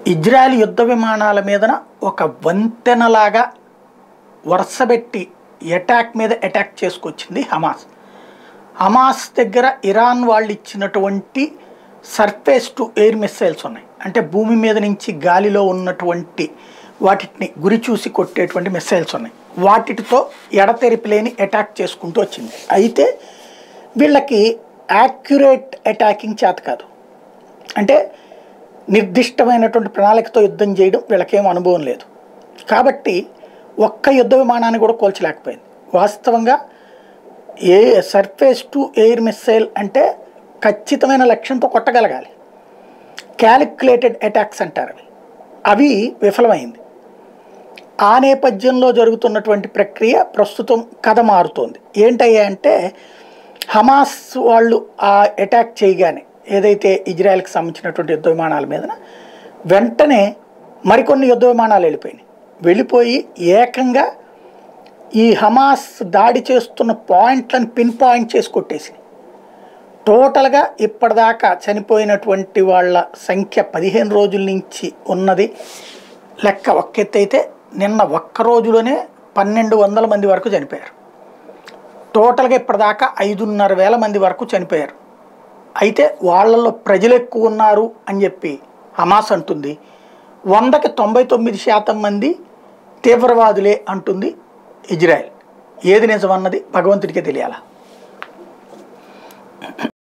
Israel యుద్ధ విమానాల మీదన ఒక వంతెనలాగా వరుసబెట్టి అటాక్ మీద అటాక్ చేసుకొచ్చింది హమాస్ హమాస్ దగ్గర ఇరాన్ వాళ్ళు ఇచ్చినటువంటి సర్ఫేస్ టు ఎయిర్ మిస్సైల్స్ ఉన్నాయి అంటే భూమి మీద నుంచి గాలిలో ఉన్నటువంటి వాటిని గురి చూసి కొట్టేటువంటి మిస్సైల్స్ ఉన్నాయి వాటితో ఎడతెరిపి లేని అటాక్ చేసుకుంటూ వచ్చింది అయితే వీళ్ళకి యాక్యురేట్ అటాకింగ్ చేత కాదు అంటే నిర్దిష్టమైనటువంటి ప్రణాళికతో యుద్ధం చేయడం వీళ్ళకేం అనుభవం లేదు కాబట్టి ఒక్క యుద్ధ విమానాన్ని కూడా కోల్చలేకపోయింది వాస్తవంగా ఏ సర్ఫేస్ టు ఎయిర్ మిస్సైల్ అంటే ఖచ్చితమైన లక్ష్యంతో కొట్టగలగాలి క్యాలిక్యులేటెడ్ అటాక్స్ అంటారు అవి అవి విఫలమైంది ఆ నేపథ్యంలో జరుగుతున్నటువంటి ప్రక్రియ ప్రస్తుతం కథ మారుతోంది ఏంటయ్యా అంటే హమాస్ వాళ్ళు ఆ అటాక్ చేయగానే ఏదైతే ఇజ్రాయెల్కి సంబంధించినటువంటి యుద్ధ విమానాల మీదన వెంటనే మరికొన్ని యుద్ధ విమానాలు వెళ్ళిపోయినాయి వెళ్ళిపోయి ఏకంగా ఈ హమాస్ దాడి చేస్తున్న పాయింట్లను పిన్ పాయింట్ చేసి కొట్టేసింది టోటల్గా ఇప్పటిదాకా చనిపోయినటువంటి వాళ్ళ సంఖ్య పదిహేను రోజుల నుంచి ఉన్నది లెక్క ఒక్క ఎత్తు అయితే నిన్న ఒక్క రోజులోనే పన్నెండు వందల మంది వరకు చనిపోయారు టోటల్గా ఇప్పటిదాకా ఐదున్నర వేల మంది వరకు చనిపోయారు అయితే వాళ్ళల్లో ప్రజలు ఎక్కువ ఉన్నారు అని చెప్పి హమాస్ అంటుంది వందకి తొంభై తొమ్మిది శాతం మంది తీవ్రవాదులే అంటుంది ఇజ్రాయెల్ ఏది నిజమన్నది భగవంతుడికే తెలియాలా